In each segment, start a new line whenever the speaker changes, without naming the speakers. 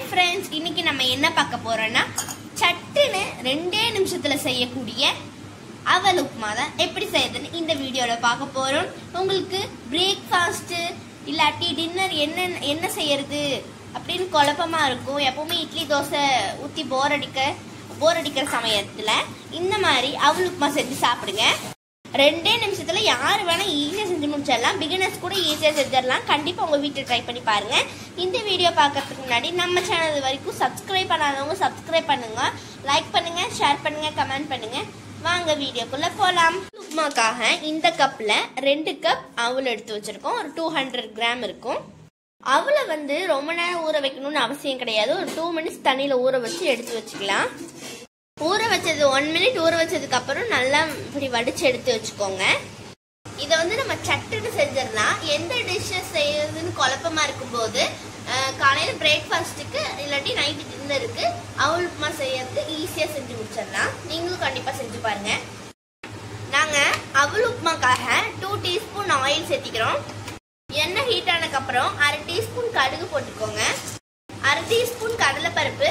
friends இன்னைக்கு நம்ம என்ன பார்க்க போறோம்னா சட்டுன்னு ரெண்டே நிமிஷத்துல செய்யக்கூடிய அவல் உப்புமா தான் எப்படி செய்யறதுன்னு இந்த வீடியோல பார்க்க போறோம் உங்களுக்கு பிரேக்ஃபாஸ்ட் இல்லாட்டி டின்னர் என்ன என்ன செய்யறது அப்படின்னு குழப்பமா இருக்கும் எப்பவுமே இட்லி தோசை ஊத்தி போர் அடிக்க போர் அடிக்கிற சமயத்துல இந்த மாதிரி அவல் உப்புமா செஞ்சு சாப்பிடுங்க ரெண்டே நிமிஷத்துல யார் வேணா ஈஸியா செஞ்சு முடிச்சிடலாம் பிகினர்ஸ் கூட ஈஸியா செஞ்சிடலாம் கண்டிப்பா உங்க வீட்டில் ட்ரை பண்ணி பாருங்க இந்த வீடியோ பார்க்கறதுக்கு முன்னாடி நம்ம சேனல் வரைக்கும் சப்ஸ்கிரைப் பண்ணாதவங்க சப்ஸ்கிரைப் பண்ணுங்க லைக் பண்ணுங்க ஷேர் பண்ணுங்க கமெண்ட் பண்ணுங்க வாங்க வீடியோக்குள்ள போலாம் உப்புமாக்காக இந்த கப்ல ரெண்டு கப் அவல் எடுத்து வச்சிருக்கோம் ஒரு டூ ஹண்ட்ரட் கிராம் இருக்கும் அவளை வந்து ரொம்ப நேரம் ஊற வைக்கணும்னு அவசியம் கிடையாது ஒரு டூ மினிட்ஸ் தண்ணியில ஊற வச்சு எடுத்து வச்சுக்கலாம் ஊற வச்சது ஒன் மினிட் ஊற வச்சதுக்கு அப்புறம் நல்லா இப்படி வடிச்சு எடுத்து வச்சுக்கோங்க இதை வந்து நம்ம சட்டுன்னு செஞ்சிடலாம் எந்த டிஷ்ஷஸ் செய்யறதுன்னு குழப்பமா இருக்கும்போது அஹ், காலையில பிரேக்ஃபாஸ்ட்டுக்கு இல்லாட்டி நைட்டு டின்னருக்கு அவல் உப்புமா செய்யறது ஈஸியாக செஞ்சு முடிச்சிடலாம் நீங்களும் கண்டிப்பாக செஞ்சு பாருங்க நாங்கள் அவல் உப்புமாக்காக டூ டீஸ்பூன் ஆயில் சேர்த்திக்கிறோம் எண்ணெய் ஹீட் ஆனதுக்கப்புறம் அரை டீஸ்பூன் கடுகு போட்டுக்கோங்க அரை டீஸ்பூன் கடலைப்பருப்பு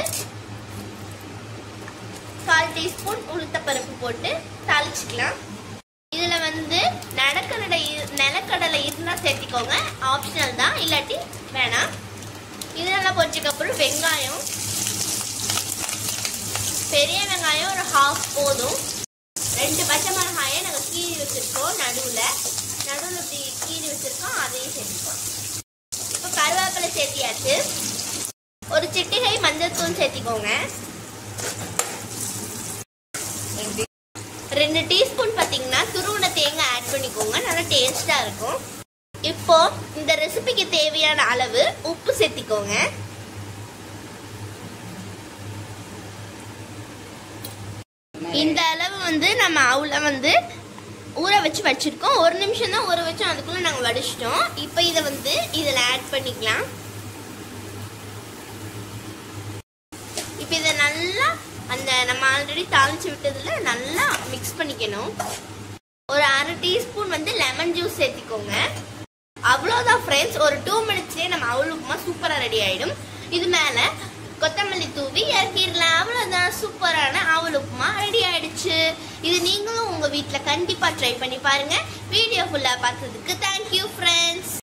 கால் டீஸ்பூன் உளுத்தப்பருப்பு போட்டு தாளிச்சுக்கலாம் இதுல வந்து நடக்கடலை இரு- நிலக்கடலை இருந்தா சேர்த்திக்கோங்க ஆப்ஷனல் தான் இல்லாட்டி வேணாம் இது நல்லா பொரிச்சதுக்கு அப்புறம் வெங்காயம் பெரிய வெங்காயம் ஒரு ஹாஃப் போதும் ரெண்டு பச்சை மிளகாயை நாங்கள் கீறி வச்சிருக்கோம் நடுவில் நடுவில் இப்படி கீறி வச்சிருக்கோம் அதையும் சேர்த்துக்கோம் இப்போ கருவேப்பிலை சேர்த்தியாச்சு ஒரு சிட்டிகை மஞ்சள் தூள் சேர்த்திக்கோங்க ரெண்டு டீஸ்பூன் பார்த்தீங்கன்னா துருவன தேங்காய் ஆட் பண்ணிக்கோங்க நல்லா டேஸ்டா இருக்கும் இப்போ இந்த ரெசிபிக்கு தேவையான அளவு உப்பு சேர்த்திக்கோங்க இந்த அளவு வந்து நம்ம அவுல வந்து ஊற வச்சு வச்சிருக்கோம் ஒரு நிமிஷம் தான் ஊற வச்சோம் அதுக்குள்ள நாங்கள் வடிச்சிட்டோம் இப்போ இதை வந்து இதில் ஆட் பண்ணிக்கலாம் இப்போ இதை நல்லா அந்த நம்ம ஆல்ரெடி தாளிச்சு விட்டதுல நல்லா மிக்ஸ் பண்ணிக்கணும் ஒரு அரை டீஸ்பூன் வந்து லெமன் ஜூஸ் சேர்த்திக்கோங்க அவ்வளோதான் ஃப்ரெண்ட்ஸ் ஒரு டூ மினிட்ஸ்லேயே நம்ம அவல் உப்புமா சூப்பராக ரெடி ஆயிடும் இது மேலே கொத்தமல்லி தூவி இறக்கிடலாம் அவ்வளோதான் சூப்பரான அவல் உப்புமா ரெடி ஆயிடுச்சு இது நீங்களும் உங்கள் வீட்டில் கண்டிப்பாக ட்ரை பண்ணி பாருங்க வீடியோ ஃபுல்லாக பார்த்ததுக்கு தேங்க்யூ ஃப்ரெண்ட்ஸ்